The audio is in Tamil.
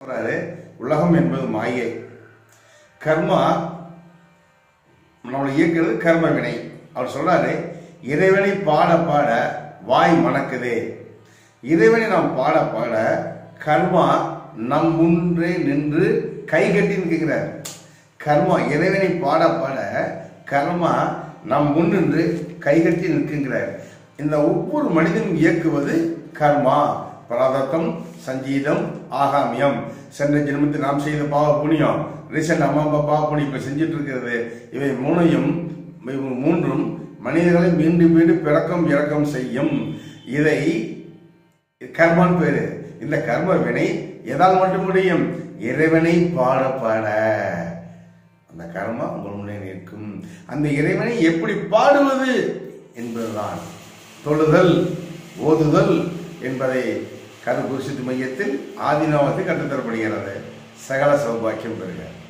சொல்றாரு உலகம் என்பது மாயை கர்மா நம்மளை இயக்குறது கர்ம வினை அவர் சொல்றாரு இறைவனை பாட பாட வாய் மணக்குதே இறைவனை நாம் பாட பாட கர்மா நம் முன்றே நின்று கை கட்டி நிற்கிறார் கர்மா இறைவனை பாட பாட கர்மா நம் முன்னின்று கைகட்டி நிற்கின்றார் இந்த ஒவ்வொரு மனிதனும் இயக்குவது கர்மா பிராதத்தம் சஞ்சீதம் ஆகாமியம் சென்ற ஜென்மத்தில் நாம் செய்த பாவ புண்ணியம் ரீசெண்ட் அம்மா அப்பா பாவ புண்ணியம் இப்போ செஞ்சுட்டு இருக்கிறது இவை மூணையும் இவை மூன்றும் மனிதர்களை மீண்டும் மீண்டும் பிறக்கம் இறக்கம் செய்யும் இதை கர்மான் பேரு இந்த கர்ம வினை எதால் மட்டும் முடியும் இறைவனை பாட பாட அந்த கர்மா உங்கள் முன்னே நிற்கும் அந்த இறைவனை எப்படி பாடுவது என்பதுதான் தொழுதல் ஓதுதல் என்பதை கருபுருஷத்து மையத்தில் ஆதினாவத்து கற்றுத்தரப்படுகிறது சகல சௌபாக்கியம் பெறுக